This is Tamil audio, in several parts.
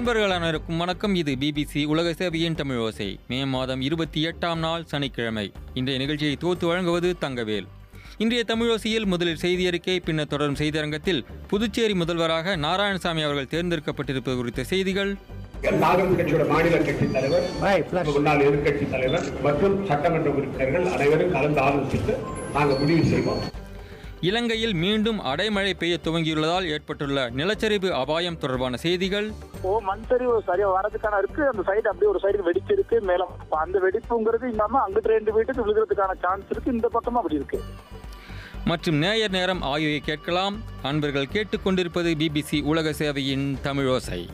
அன்பர்கள் அனைவருக்கும் வணக்கம் இது பிபிசி உலக சேவையின் தமிழ் ஓசை மே மாதம் இருபத்தி எட்டாம் நாள் சனிக்கிழமை இன்றைய நிகழ்ச்சியை தோத்து வழங்குவது தங்கவேல் இன்றைய தமிழோசையில் முதலில் செய்தி அறிக்கை பின்னர் தொடரும் செய்தியரங்கத்தில் புதுச்சேரி முதல்வராக நாராயணசாமி அவர்கள் தேர்ந்தெடுக்கப்பட்டிருப்பது குறித்த செய்திகள் நாகம் கட்சியோட மாநில கட்சி தலைவர் முன்னாள் எதிர்க்கட்சி தலைவர் மற்றும் சட்டமன்ற உறுப்பினர்கள் அனைவரும் கலந்து ஆலோசித்து நாங்கள் முடிவு செய்வோம் இலங்கையில் மீண்டும் அடைமழை பெய்ய துவங்கியுள்ளதால் ஏற்பட்டுள்ள நிலச்சரிவு அபாயம் தொடர்பான செய்திகள் ஓ மண் சரிவு சரியா வரதுக்கான இருக்கு அந்த சைடு அப்படியே ஒரு சைடு வெடிச்சிருக்கு மேல அப்ப அந்த வெடிப்புங்கிறது இல்லாம அங்கிட்டு ரெண்டு வீட்டுக்கு விழுகிறதுக்கான சான்ஸ் இருக்கு இந்த பக்கமும் அப்படி இருக்கு மற்றும் நேயர் நேரம் ஆகியவை கேட்கலாம் அன்பர்கள் கேட்டுக்கொண்டிருப்பது பிபிசி உலக சேவையின் தமிழோசை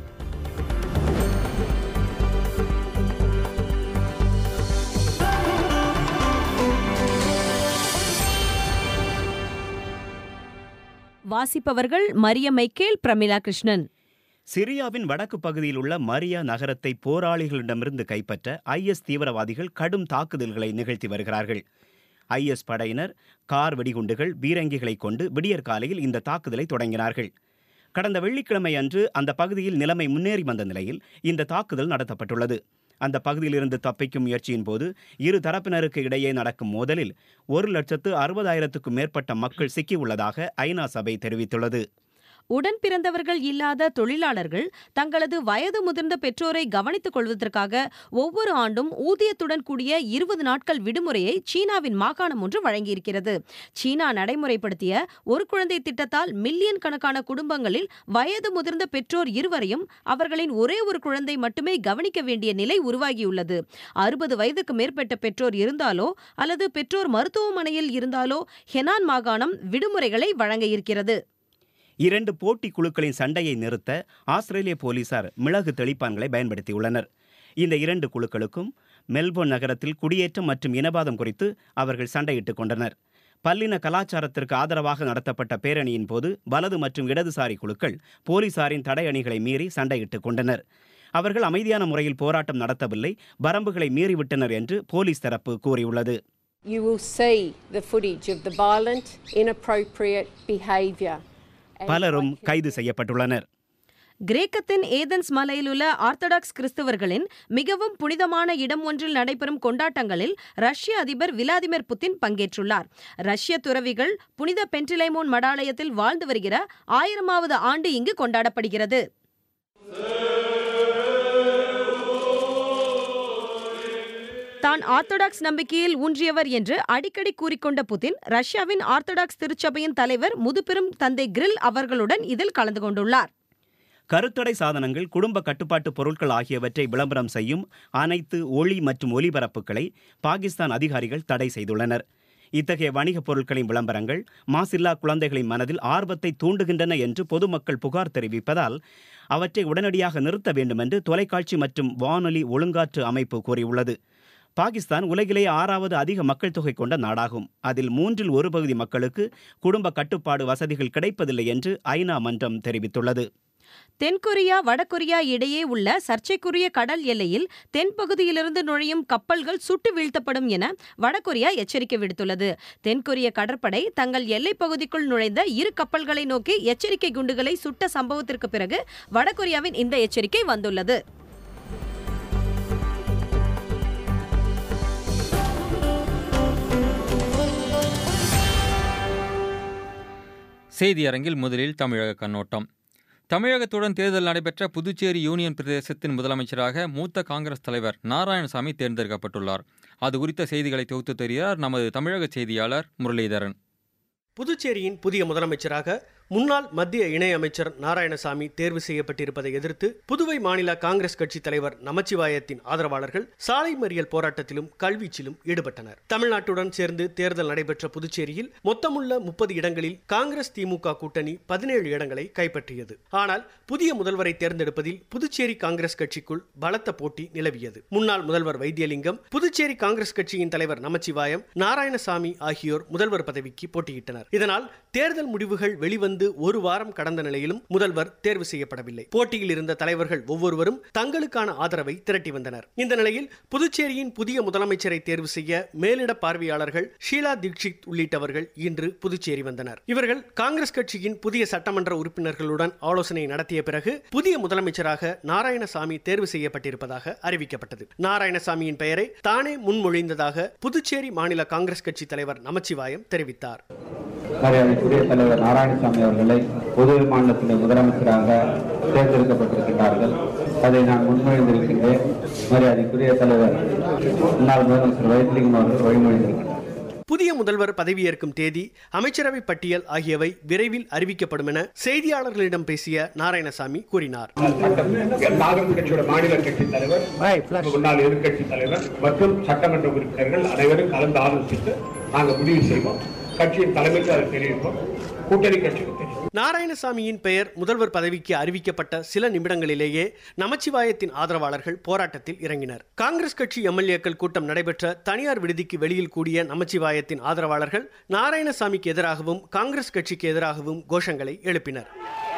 வாசிப்பவர்கள் மரிய மைக்கேல் பிரமிளா கிருஷ்ணன் சிரியாவின் வடக்கு பகுதியில் உள்ள மரியா நகரத்தை போராளிகளிடமிருந்து கைப்பற்ற ஐஎஸ் தீவிரவாதிகள் கடும் தாக்குதல்களை நிகழ்த்தி வருகிறார்கள் ஐஎஸ் படையினர் கார் வெடிகுண்டுகள் பீரங்கிகளை கொண்டு விடியற் காலையில் இந்த தாக்குதலை தொடங்கினார்கள் கடந்த வெள்ளிக்கிழமை அன்று அந்த பகுதியில் நிலைமை முன்னேறி வந்த நிலையில் இந்த தாக்குதல் நடத்தப்பட்டுள்ளது அந்த பகுதியிலிருந்து தப்பிக்கும் முயற்சியின் போது இரு தரப்பினருக்கு இடையே நடக்கும் மோதலில் ஒரு லட்சத்து அறுபதாயிரத்துக்கும் மேற்பட்ட மக்கள் சிக்கியுள்ளதாக ஐநா சபை தெரிவித்துள்ளது உடன் பிறந்தவர்கள் இல்லாத தொழிலாளர்கள் தங்களது வயது முதிர்ந்த பெற்றோரை கவனித்துக் கொள்வதற்காக ஒவ்வொரு ஆண்டும் ஊதியத்துடன் கூடிய இருபது நாட்கள் விடுமுறையை சீனாவின் மாகாணம் ஒன்று வழங்கியிருக்கிறது சீனா நடைமுறைப்படுத்திய ஒரு குழந்தை திட்டத்தால் மில்லியன் கணக்கான குடும்பங்களில் வயது முதிர்ந்த பெற்றோர் இருவரையும் அவர்களின் ஒரே ஒரு குழந்தை மட்டுமே கவனிக்க வேண்டிய நிலை உருவாகியுள்ளது அறுபது வயதுக்கு மேற்பட்ட பெற்றோர் இருந்தாலோ அல்லது பெற்றோர் மருத்துவமனையில் இருந்தாலோ ஹெனான் மாகாணம் விடுமுறைகளை வழங்க இருக்கிறது இரண்டு போட்டி குழுக்களின் சண்டையை நிறுத்த ஆஸ்திரேலிய போலீசார் மிளகு தெளிப்பான்களை பயன்படுத்தியுள்ளனர் இந்த இரண்டு குழுக்களுக்கும் மெல்போர்ன் நகரத்தில் குடியேற்றம் மற்றும் இனவாதம் குறித்து அவர்கள் சண்டையிட்டுக் கொண்டனர் பல்லின கலாச்சாரத்திற்கு ஆதரவாக நடத்தப்பட்ட பேரணியின் போது வலது மற்றும் இடதுசாரி குழுக்கள் போலீசாரின் தடை அணிகளை மீறி சண்டையிட்டுக் கொண்டனர் அவர்கள் அமைதியான முறையில் போராட்டம் நடத்தவில்லை வரம்புகளை மீறிவிட்டனர் என்று போலீஸ் தரப்பு கூறியுள்ளது You will see the footage of the violent, inappropriate behaviour. And பலரும் I can- கைது செய்யப்பட்டுள்ளனர் கிரேக்கத்தின் ஏதென்ஸ் மலையில் உள்ள ஆர்த்தடாக்ஸ் கிறிஸ்தவர்களின் மிகவும் புனிதமான இடம் ஒன்றில் நடைபெறும் கொண்டாட்டங்களில் ரஷ்ய அதிபர் விளாடிமிர் புட்டின் பங்கேற்றுள்ளார் ரஷ்ய துறவிகள் புனித பென்டிலைமோன் மடாலயத்தில் வாழ்ந்து வருகிற ஆயிரமாவது ஆண்டு இங்கு கொண்டாடப்படுகிறது தான் ஆர்த்தடாக்ஸ் நம்பிக்கையில் ஊன்றியவர் என்று அடிக்கடி கூறிக்கொண்ட புதின் ரஷ்யாவின் ஆர்த்தடாக்ஸ் திருச்சபையின் தலைவர் முதுபெரும் தந்தை கிரில் அவர்களுடன் இதில் கலந்து கொண்டுள்ளார் கருத்தடை சாதனங்கள் குடும்ப கட்டுப்பாட்டு பொருட்கள் ஆகியவற்றை விளம்பரம் செய்யும் அனைத்து ஒளி மற்றும் ஒலிபரப்புகளை பாகிஸ்தான் அதிகாரிகள் தடை செய்துள்ளனர் இத்தகைய வணிகப் பொருட்களின் விளம்பரங்கள் மாசில்லா குழந்தைகளின் மனதில் ஆர்வத்தை தூண்டுகின்றன என்று பொதுமக்கள் புகார் தெரிவிப்பதால் அவற்றை உடனடியாக நிறுத்த வேண்டும் என்று தொலைக்காட்சி மற்றும் வானொலி ஒழுங்காற்று அமைப்பு கூறியுள்ளது பாகிஸ்தான் உலகிலேயே ஆறாவது அதிக மக்கள் தொகை கொண்ட நாடாகும் அதில் மூன்றில் ஒரு பகுதி மக்களுக்கு குடும்ப கட்டுப்பாடு வசதிகள் கிடைப்பதில்லை என்று ஐநா மன்றம் தெரிவித்துள்ளது தென்கொரியா வடகொரியா இடையே உள்ள சர்ச்சைக்குரிய கடல் எல்லையில் தென்பகுதியிலிருந்து நுழையும் கப்பல்கள் சுட்டு வீழ்த்தப்படும் என வடகொரியா எச்சரிக்கை விடுத்துள்ளது தென்கொரிய கடற்படை தங்கள் எல்லைப் பகுதிக்குள் நுழைந்த இரு கப்பல்களை நோக்கி எச்சரிக்கை குண்டுகளை சுட்ட சம்பவத்திற்கு பிறகு வடகொரியாவின் இந்த எச்சரிக்கை வந்துள்ளது செய்தி அரங்கில் முதலில் தமிழக கண்ணோட்டம் தமிழகத்துடன் தேர்தல் நடைபெற்ற புதுச்சேரி யூனியன் பிரதேசத்தின் முதலமைச்சராக மூத்த காங்கிரஸ் தலைவர் நாராயணசாமி தேர்ந்தெடுக்கப்பட்டுள்ளார் அது குறித்த செய்திகளை தொகுத்து தருகிறார் நமது தமிழக செய்தியாளர் முரளிதரன் புதுச்சேரியின் புதிய முதலமைச்சராக முன்னாள் மத்திய இணையமைச்சர் நாராயணசாமி தேர்வு செய்யப்பட்டிருப்பதை எதிர்த்து புதுவை மாநில காங்கிரஸ் கட்சி தலைவர் நமச்சிவாயத்தின் ஆதரவாளர்கள் சாலை மறியல் போராட்டத்திலும் கல்வீச்சிலும் ஈடுபட்டனர் தமிழ்நாட்டுடன் சேர்ந்து தேர்தல் நடைபெற்ற புதுச்சேரியில் மொத்தமுள்ள முப்பது இடங்களில் காங்கிரஸ் திமுக கூட்டணி பதினேழு இடங்களை கைப்பற்றியது ஆனால் புதிய முதல்வரை தேர்ந்தெடுப்பதில் புதுச்சேரி காங்கிரஸ் கட்சிக்குள் பலத்த போட்டி நிலவியது முன்னாள் முதல்வர் வைத்தியலிங்கம் புதுச்சேரி காங்கிரஸ் கட்சியின் தலைவர் நமச்சிவாயம் நாராயணசாமி ஆகியோர் முதல்வர் பதவிக்கு போட்டியிட்டனர் இதனால் தேர்தல் முடிவுகள் வெளிவந்து வந்து ஒரு வாரம் கடந்த நிலையிலும் முதல்வர் தேர்வு செய்யப்படவில்லை போட்டியில் இருந்த தலைவர்கள் ஒவ்வொருவரும் தங்களுக்கான ஆதரவை திரட்டி வந்தனர் இந்த நிலையில் புதுச்சேரியின் புதிய முதலமைச்சரை தேர்வு செய்ய மேலிட பார்வையாளர்கள் ஷீலா தீட்சித் உள்ளிட்டவர்கள் இன்று புதுச்சேரி வந்தனர் இவர்கள் காங்கிரஸ் கட்சியின் புதிய சட்டமன்ற உறுப்பினர்களுடன் ஆலோசனை நடத்திய பிறகு புதிய முதலமைச்சராக நாராயணசாமி தேர்வு செய்யப்பட்டிருப்பதாக அறிவிக்கப்பட்டது நாராயணசாமியின் பெயரை தானே முன்மொழிந்ததாக புதுச்சேரி மாநில காங்கிரஸ் கட்சி தலைவர் நமச்சிவாயம் தெரிவித்தார் மரியாதைக்குரிய தலைவர் நாராயணசாமி அவர்களை புதுவை மாநிலத்தின் முதலமைச்சராக தேர்ந்தெடுக்கப்பட்டிருக்கிறார்கள் அதை நான் முன்மொழிந்திருக்கின்றேன் மரியாதைக்குரிய தலைவர் முன்னாள் முதலமைச்சர் வைத்திலிங்கம் அவர்கள் வழிமொழிந்திருக்கிறார் புதிய முதல்வர் பதவியேற்கும் தேதி அமைச்சரவை பட்டியல் ஆகியவை விரைவில் அறிவிக்கப்படும் என செய்தியாளர்களிடம் பேசிய நாராயணசாமி கூறினார் சட்டம் காங்கிரஸ் கட்சியோட மாநில கட்சி தலைவர் முன்னாள் எதிர்க்கட்சி தலைவர் மற்றும் சட்டமன்ற உறுப்பினர்கள் அனைவரும் கலந்து ஆலோசித்து நாங்கள் முடிவு செய்வோம் கட்சியின் தலைமைக்கு அதை தெரிவிப்போம் கூட்டணி கட்சிக்கு தெரியும் நாராயணசாமியின் பெயர் முதல்வர் பதவிக்கு அறிவிக்கப்பட்ட சில நிமிடங்களிலேயே நமச்சிவாயத்தின் ஆதரவாளர்கள் போராட்டத்தில் இறங்கினர் காங்கிரஸ் கட்சி எம்எல்ஏக்கள் கூட்டம் நடைபெற்ற தனியார் விடுதிக்கு வெளியில் கூடிய நமச்சிவாயத்தின் ஆதரவாளர்கள் நாராயணசாமிக்கு எதிராகவும் காங்கிரஸ் கட்சிக்கு எதிராகவும் கோஷங்களை எழுப்பினர்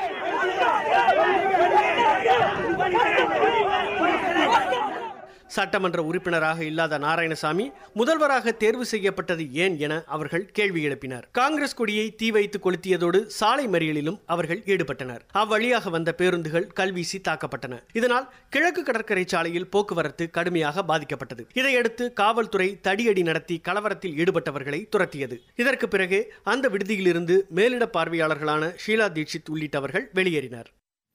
சட்டமன்ற உறுப்பினராக இல்லாத நாராயணசாமி முதல்வராக தேர்வு செய்யப்பட்டது ஏன் என அவர்கள் கேள்வி எழுப்பினர் காங்கிரஸ் கொடியை தீ வைத்து கொளுத்தியதோடு சாலை மறியலிலும் அவர்கள் ஈடுபட்டனர் அவ்வழியாக வந்த பேருந்துகள் கல்வீசி தாக்கப்பட்டன இதனால் கிழக்கு கடற்கரை சாலையில் போக்குவரத்து கடுமையாக பாதிக்கப்பட்டது இதையடுத்து காவல்துறை தடியடி நடத்தி கலவரத்தில் ஈடுபட்டவர்களை துரத்தியது இதற்கு பிறகு அந்த விடுதியிலிருந்து மேலிட பார்வையாளர்களான ஷீலா தீட்சித் உள்ளிட்டவர்கள் வெளியேறினர்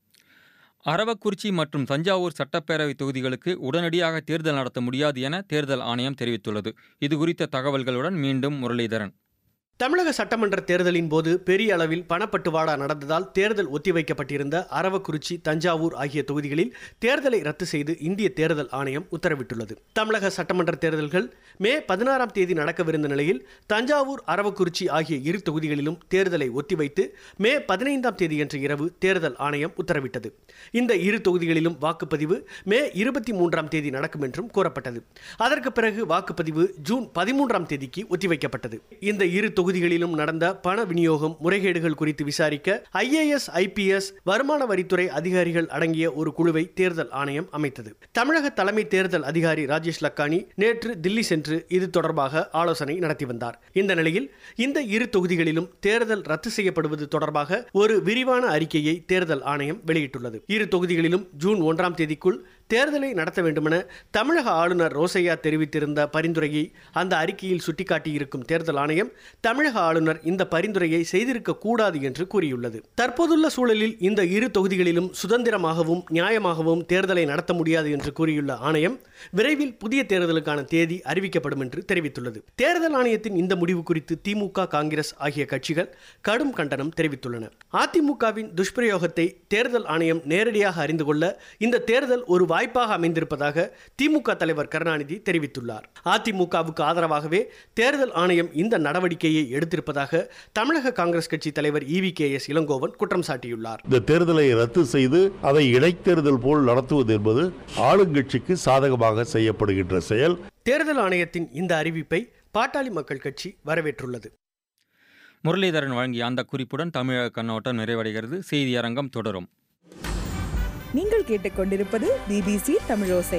அரவக்குறிச்சி மற்றும் தஞ்சாவூர் சட்டப்பேரவை தொகுதிகளுக்கு உடனடியாக தேர்தல் நடத்த முடியாது என தேர்தல் ஆணையம் தெரிவித்துள்ளது இது குறித்த தகவல்களுடன் மீண்டும் முரளிதரன் தமிழக சட்டமன்ற தேர்தலின் போது பெரிய அளவில் பணப்பட்டுவாடா நடந்ததால் தேர்தல் ஒத்திவைக்கப்பட்டிருந்த அரவக்குறிச்சி தஞ்சாவூர் ஆகிய தொகுதிகளில் தேர்தலை ரத்து செய்து இந்திய தேர்தல் ஆணையம் உத்தரவிட்டுள்ளது தமிழக சட்டமன்ற தேர்தல்கள் மே பதினாறாம் தேதி நடக்கவிருந்த நிலையில் தஞ்சாவூர் அரவக்குறிச்சி ஆகிய இரு தொகுதிகளிலும் தேர்தலை ஒத்திவைத்து மே பதினைந்தாம் தேதியன்று இரவு தேர்தல் ஆணையம் உத்தரவிட்டது இந்த இரு தொகுதிகளிலும் வாக்குப்பதிவு மே இருபத்தி மூன்றாம் தேதி நடக்கும் என்றும் கூறப்பட்டது அதற்கு பிறகு வாக்குப்பதிவு ஜூன் பதிமூன்றாம் தேதிக்கு ஒத்திவைக்கப்பட்டது இந்த இரு தொகுதிகளிலும் நடந்த பண விநியோகம் முறைகேடுகள் குறித்து விசாரிக்க ஐஏஎஸ் ஐபிஎஸ் வருமான வரித்துறை அதிகாரிகள் அடங்கிய ஒரு குழுவை தேர்தல் ஆணையம் அமைத்தது தமிழக தலைமை தேர்தல் அதிகாரி ராஜேஷ் லக்கானி நேற்று தில்லி சென்று இது தொடர்பாக ஆலோசனை நடத்தி வந்தார் இந்த நிலையில் இந்த இரு தொகுதிகளிலும் தேர்தல் ரத்து செய்யப்படுவது தொடர்பாக ஒரு விரிவான அறிக்கையை தேர்தல் ஆணையம் வெளியிட்டுள்ளது இரு தொகுதிகளிலும் ஜூன் ஒன்றாம் தேதிக்குள் தேர்தலை நடத்த வேண்டுமென தமிழக ஆளுநர் ரோசையா தெரிவித்திருந்த பரிந்துரையை அந்த அறிக்கையில் சுட்டிக்காட்டியிருக்கும் தேர்தல் ஆணையம் தமிழக ஆளுநர் இந்த பரிந்துரையை செய்திருக்க கூடாது என்று கூறியுள்ளது தற்போதுள்ள சூழலில் இந்த இரு தொகுதிகளிலும் சுதந்திரமாகவும் நியாயமாகவும் தேர்தலை நடத்த முடியாது என்று கூறியுள்ள ஆணையம் விரைவில் புதிய தேர்தலுக்கான தேதி அறிவிக்கப்படும் என்று தெரிவித்துள்ளது தேர்தல் ஆணையத்தின் இந்த முடிவு குறித்து திமுக காங்கிரஸ் ஆகிய கட்சிகள் கடும் கண்டனம் தெரிவித்துள்ளன அதிமுகவின் துஷ்பிரயோகத்தை தேர்தல் ஆணையம் நேரடியாக அறிந்து கொள்ள இந்த தேர்தல் ஒரு வாய்ப்பாக அமைந்திருப்பதாக திமுக தலைவர் கருணாநிதி தெரிவித்துள்ளார் அதிமுகவுக்கு ஆதரவாகவே தேர்தல் ஆணையம் இந்த நடவடிக்கையை எடுத்திருப்பதாக தமிழக காங்கிரஸ் கட்சி தலைவர் இவி கே எஸ் இளங்கோவன் குற்றம் சாட்டியுள்ளார் இந்த தேர்தலை ரத்து செய்து அதை இடைத்தேர்தல் போல் நடத்துவது என்பது ஆளுங்கட்சிக்கு சாதகமாக செய்யப்படுகின்ற செயல் தேர்தல் ஆணையத்தின் இந்த அறிவிப்பை பாட்டாளி மக்கள் கட்சி வரவேற்றுள்ளது முரளிதரன் வழங்கிய அந்த குறிப்புடன் தமிழக கண்ணோட்டம் நிறைவடைகிறது செய்தியரங்கம் தொடரும் நீங்கள் கேட்டுக்கொண்டிருப்பது பிபிசி தமிழோசை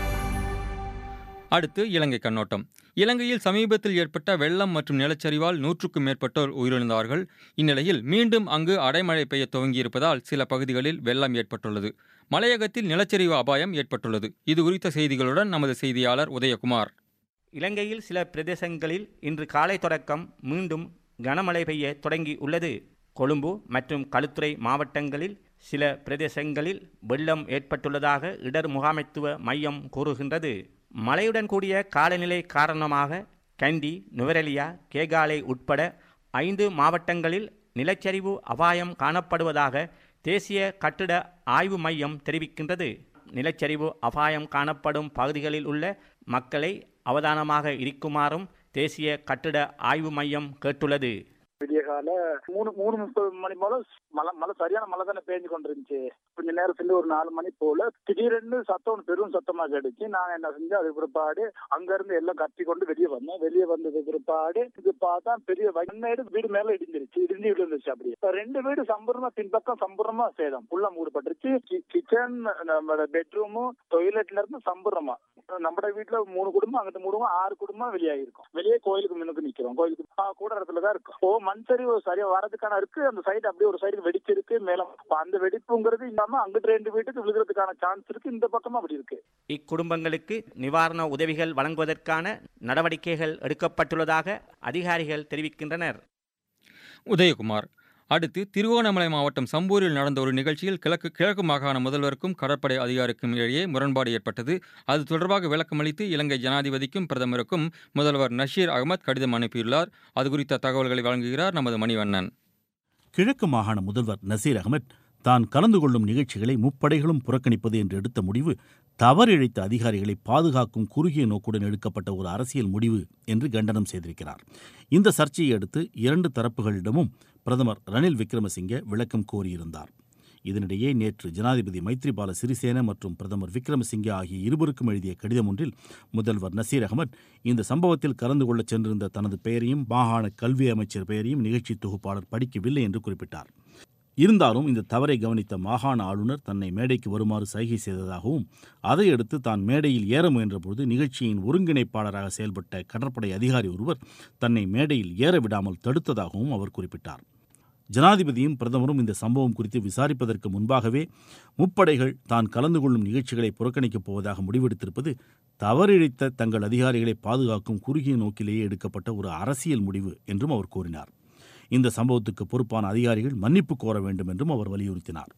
அடுத்து இலங்கை கண்ணோட்டம் இலங்கையில் சமீபத்தில் ஏற்பட்ட வெள்ளம் மற்றும் நிலச்சரிவால் நூற்றுக்கும் மேற்பட்டோர் உயிரிழந்தார்கள் இந்நிலையில் மீண்டும் அங்கு அடைமழை பெய்ய துவங்கியிருப்பதால் சில பகுதிகளில் வெள்ளம் ஏற்பட்டுள்ளது மலையகத்தில் நிலச்சரிவு அபாயம் ஏற்பட்டுள்ளது இது குறித்த செய்திகளுடன் நமது செய்தியாளர் உதயகுமார் இலங்கையில் சில பிரதேசங்களில் இன்று காலை தொடக்கம் மீண்டும் கனமழை பெய்ய தொடங்கி உள்ளது கொழும்பு மற்றும் களுத்துறை மாவட்டங்களில் சில பிரதேசங்களில் வெள்ளம் ஏற்பட்டுள்ளதாக இடர் முகாமைத்துவ மையம் கூறுகின்றது மழையுடன் கூடிய காலநிலை காரணமாக கண்டி நுவரெலியா கேகாலை உட்பட ஐந்து மாவட்டங்களில் நிலச்சரிவு அபாயம் காணப்படுவதாக தேசிய கட்டிட ஆய்வு மையம் தெரிவிக்கின்றது நிலச்சரிவு அபாயம் காணப்படும் பகுதிகளில் உள்ள மக்களை அவதானமாக இருக்குமாறும் தேசிய கட்டிட ஆய்வு மையம் கேட்டுள்ளது விடிய கால மூணு மூணு முப்பது மணி போல மழை மழை சரியான மழை தானே பேஞ்சு கொண்டிருந்துச்சு கொஞ்ச நேரத்துல ஒரு நாலு மணி போல திடீரென்னு சத்தம் பெரும் சத்தமா கேட்டுச்சு நான் என்ன செஞ்சேன் அதுக்கு பிற்பாடு அங்க இருந்து எல்லாம் கத்தி கொண்டு வெளியே வந்தேன் வெளியே வந்தது பிற்பாடு இது பார்த்தா பெரிய வண்ணேடு வீடு மேல இடிஞ்சிருச்சு இடிஞ்சு விழுந்துருச்சு அப்படி இப்ப ரெண்டு வீடு சம்பூர்ணமா பின்பக்கம் சம்பூர்ணமா சேதம் ஃபுல்லா மூடப்பட்டுருச்சு கிச்சன் நம்ம பெட்ரூமும் டொய்லெட்ல இருந்து சம்பூர்ணமா நம்ம வீட்டுல மூணு குடும்பம் அங்கிட்ட மூணு குடும்பம், ஆறு குடும்பம் வெளியாகிருக்கும் வெளியே கோயிலுக்கு முன்னுக்கு நிக்கிறோம் கோயிலுக்கு ஆ, கூட இடத்துல தான் இருக்கும் ஓ மண் சரிவு சரியா வரதுக்கான இருக்கு அந்த சைடு அப்படியே ஒரு சைடு வெடிச்சிருக்கு மேல அப்ப அந்த வெடிப்புங்கிறது இல்லாம அங்கிட்டு ரெண்டு வீட்டுக்கு விழுகிறதுக்கான சான்ஸ் இருக்கு இந்த பக்கமும் அப்படி இருக்கு இக்குடும்பங்களுக்கு நிவாரண உதவிகள் வழங்குவதற்கான நடவடிக்கைகள் எடுக்கப்பட்டுள்ளதாக அதிகாரிகள் தெரிவிக்கின்றனர் உதயகுமார் அடுத்து திருவோணமலை மாவட்டம் சம்பூரில் நடந்த ஒரு நிகழ்ச்சியில் கிழக்கு கிழக்கு மாகாண முதல்வருக்கும் கடற்படை அதிகாரிக்கும் இடையே முரண்பாடு ஏற்பட்டது அது தொடர்பாக விளக்கமளித்து இலங்கை ஜனாதிபதிக்கும் பிரதமருக்கும் முதல்வர் நஷீர் அகமத் கடிதம் அனுப்பியுள்ளார் அது குறித்த தகவல்களை வழங்குகிறார் நமது மணிவண்ணன் கிழக்கு மாகாண முதல்வர் நசீர் அகமட் தான் கலந்து கொள்ளும் நிகழ்ச்சிகளை முப்படைகளும் புறக்கணிப்பது என்று எடுத்த முடிவு தவறிழைத்த அதிகாரிகளை பாதுகாக்கும் குறுகிய நோக்குடன் எடுக்கப்பட்ட ஒரு அரசியல் முடிவு என்று கண்டனம் செய்திருக்கிறார் இந்த சர்ச்சையை அடுத்து இரண்டு தரப்புகளிடமும் பிரதமர் ரணில் விக்ரமசிங்கே விளக்கம் கோரியிருந்தார் இதனிடையே நேற்று ஜனாதிபதி மைத்ரிபால சிறிசேன மற்றும் பிரதமர் விக்ரமசிங்கே ஆகிய இருவருக்கும் எழுதிய கடிதம் ஒன்றில் முதல்வர் நசீர் அகமட் இந்த சம்பவத்தில் கலந்து கொள்ளச் சென்றிருந்த தனது பெயரையும் மாகாண கல்வி அமைச்சர் பெயரையும் நிகழ்ச்சி தொகுப்பாளர் படிக்கவில்லை என்று குறிப்பிட்டார் இருந்தாலும் இந்த தவறை கவனித்த மாகாண ஆளுநர் தன்னை மேடைக்கு வருமாறு சைகை செய்ததாகவும் அதையடுத்து தான் மேடையில் ஏற முயன்றபோது நிகழ்ச்சியின் ஒருங்கிணைப்பாளராக செயல்பட்ட கடற்படை அதிகாரி ஒருவர் தன்னை மேடையில் ஏற விடாமல் தடுத்ததாகவும் அவர் குறிப்பிட்டார் ஜனாதிபதியும் பிரதமரும் இந்த சம்பவம் குறித்து விசாரிப்பதற்கு முன்பாகவே முப்படைகள் தான் கலந்து கொள்ளும் நிகழ்ச்சிகளை புறக்கணிக்கப் போவதாக முடிவெடுத்திருப்பது தவறிழைத்த தங்கள் அதிகாரிகளை பாதுகாக்கும் குறுகிய நோக்கிலேயே எடுக்கப்பட்ட ஒரு அரசியல் முடிவு என்றும் அவர் கூறினார் இந்த சம்பவத்துக்கு பொறுப்பான அதிகாரிகள் மன்னிப்பு கோர வேண்டும் என்றும் அவர் வலியுறுத்தினார்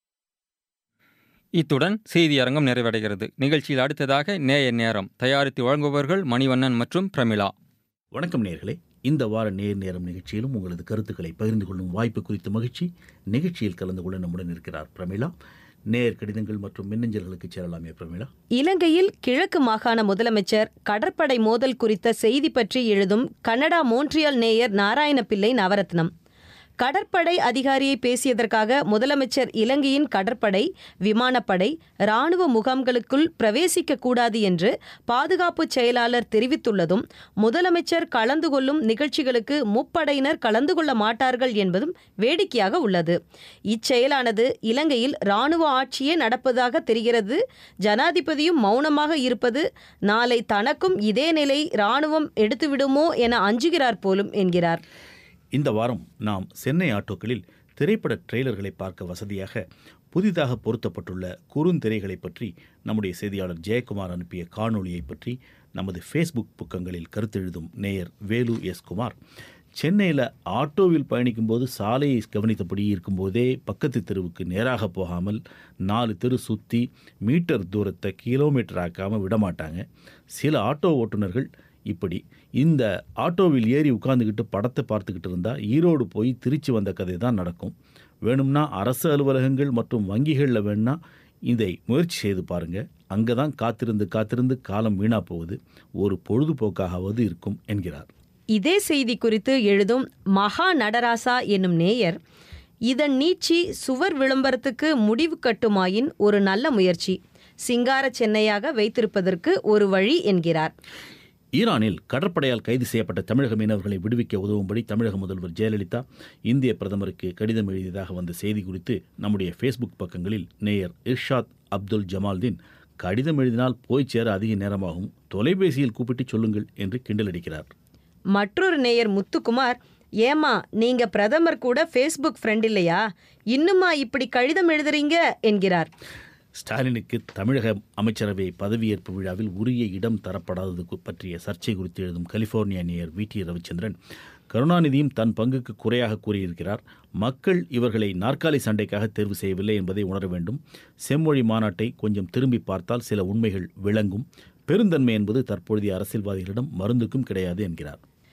இத்துடன் செய்தி அரங்கம் நிறைவடைகிறது நிகழ்ச்சியில் அடுத்ததாக நேய நேரம் தயாரித்து வழங்குபவர்கள் மணிவண்ணன் மற்றும் பிரமிளா வணக்கம் நேர்களே இந்த வார நேர் நேரம் நிகழ்ச்சியிலும் உங்களது கருத்துக்களை பகிர்ந்து கொள்ளும் வாய்ப்பு குறித்த மகிழ்ச்சி நிகழ்ச்சியில் கலந்து கொள்ள நம்முடன் இருக்கிறார் பிரமிளா நேர் கடிதங்கள் மற்றும் மின்னஞ்சல்களுக்கு சேரலாமே பிரமிளா இலங்கையில் கிழக்கு மாகாண முதலமைச்சர் கடற்படை மோதல் குறித்த செய்தி பற்றி எழுதும் கனடா மோன்ட்ரியல் நேயர் நாராயணபிள்ளை நவரத்னம் கடற்படை அதிகாரியை பேசியதற்காக முதலமைச்சர் இலங்கையின் கடற்படை விமானப்படை இராணுவ முகாம்களுக்குள் பிரவேசிக்க கூடாது என்று பாதுகாப்பு செயலாளர் தெரிவித்துள்ளதும் முதலமைச்சர் கலந்து கொள்ளும் நிகழ்ச்சிகளுக்கு முப்படையினர் கலந்து கொள்ள மாட்டார்கள் என்பதும் வேடிக்கையாக உள்ளது இச்செயலானது இலங்கையில் இராணுவ ஆட்சியே நடப்பதாக தெரிகிறது ஜனாதிபதியும் மௌனமாக இருப்பது நாளை தனக்கும் இதே நிலை இராணுவம் எடுத்துவிடுமோ என அஞ்சுகிறார் போலும் என்கிறார் இந்த வாரம் நாம் சென்னை ஆட்டோக்களில் திரைப்பட ட்ரெய்லர்களை பார்க்க வசதியாக புதிதாக பொருத்தப்பட்டுள்ள குறுந்திரைகளை பற்றி நம்முடைய செய்தியாளர் ஜெயக்குமார் அனுப்பிய காணொளியை பற்றி நமது ஃபேஸ்புக் பக்கங்களில் கருத்தெழுதும் நேயர் வேலு எஸ் குமார் சென்னையில் ஆட்டோவில் பயணிக்கும்போது சாலையை கவனித்தபடி இருக்கும்போதே பக்கத்து தெருவுக்கு நேராக போகாமல் நாலு தெரு சுற்றி மீட்டர் தூரத்தை கிலோமீட்டர் ஆக்காமல் விடமாட்டாங்க சில ஆட்டோ ஓட்டுநர்கள் இப்படி இந்த ஆட்டோவில் ஏறி உட்கார்ந்துக்கிட்டு படத்தை பார்த்துக்கிட்டு இருந்தால் ஈரோடு போய் திருச்சி வந்த கதை தான் நடக்கும் வேணும்னா அரசு அலுவலகங்கள் மற்றும் வங்கிகளில் வேணும்னா இதை முயற்சி செய்து பாருங்கள் அங்கே தான் காத்திருந்து காத்திருந்து காலம் வீணாக போகுது ஒரு பொழுதுபோக்காகவது இருக்கும் என்கிறார் இதே செய்தி குறித்து எழுதும் மகா நடராசா என்னும் நேயர் இதன் நீட்சி சுவர் விளம்பரத்துக்கு முடிவு கட்டுமாயின் ஒரு நல்ல முயற்சி சிங்கார சென்னையாக வைத்திருப்பதற்கு ஒரு வழி என்கிறார் ஈரானில் கடற்படையால் கைது செய்யப்பட்ட தமிழக மீனவர்களை விடுவிக்க உதவும்படி தமிழக முதல்வர் ஜெயலலிதா இந்திய பிரதமருக்கு கடிதம் எழுதியதாக வந்த செய்தி குறித்து நம்முடைய ஃபேஸ்புக் பக்கங்களில் நேயர் இர்ஷாத் அப்துல் ஜமால்தீன் கடிதம் எழுதினால் போய் சேர அதிக நேரமாகும் தொலைபேசியில் கூப்பிட்டு சொல்லுங்கள் என்று கிண்டலடிக்கிறார் மற்றொரு நேயர் முத்துக்குமார் ஏமா நீங்க பிரதமர் கூட ஃபேஸ்புக் ஃப்ரெண்ட் இல்லையா இன்னுமா இப்படி கடிதம் எழுதுறீங்க என்கிறார் ஸ்டாலினுக்கு தமிழக அமைச்சரவை பதவியேற்பு விழாவில் உரிய இடம் தரப்படாதது கு- பற்றிய சர்ச்சை குறித்து எழுதும் கலிபோர்னியா நேயர் வி டி ரவிச்சந்திரன் கருணாநிதியும் தன் பங்குக்கு குறையாக கூறியிருக்கிறார் மக்கள் இவர்களை நாற்காலி சண்டைக்காக தேர்வு செய்யவில்லை என்பதை உணர வேண்டும் செம்மொழி மாநாட்டை கொஞ்சம் திரும்பி பார்த்தால் சில உண்மைகள் விளங்கும் பெருந்தன்மை என்பது தற்பொழுதைய அரசியல்வாதிகளிடம் மருந்துக்கும் கிடையாது என்கிறார்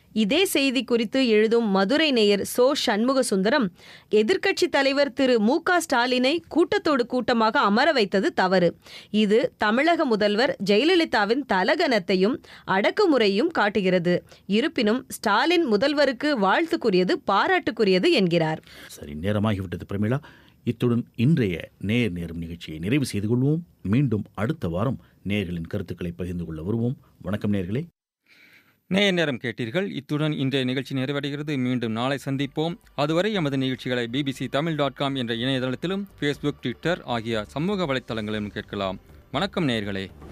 இதே செய்தி குறித்து எழுதும் மதுரை நேயர் சோ சண்முக சுந்தரம் எதிர்க்கட்சி தலைவர் திரு மு க ஸ்டாலினை கூட்டத்தோடு கூட்டமாக அமர வைத்தது தவறு இது தமிழக முதல்வர் ஜெயலலிதாவின் தலகனத்தையும் அடக்குமுறையும் காட்டுகிறது இருப்பினும் ஸ்டாலின் முதல்வருக்கு வாழ்த்துக்குரியது பாராட்டுக்குரியது என்கிறார் சரி நேரமாகிவிட்டது பிரமிளா இத்துடன் இன்றைய நேர் நேரம் நிகழ்ச்சியை நிறைவு செய்து கொள்வோம் மீண்டும் அடுத்த வாரம் நேர்களின் கருத்துக்களை பகிர்ந்து கொள்ள வருவோம் வணக்கம் நேர்களே நேய நேரம் கேட்டீர்கள் இத்துடன் இன்றைய நிகழ்ச்சி நிறைவடைகிறது மீண்டும் நாளை சந்திப்போம் அதுவரை எமது நிகழ்ச்சிகளை பிபிசி தமிழ் டாட் காம் என்ற இணையதளத்திலும் ஃபேஸ்புக் ட்விட்டர் ஆகிய சமூக வலைத்தளங்களிலும் கேட்கலாம் வணக்கம் நேயர்களே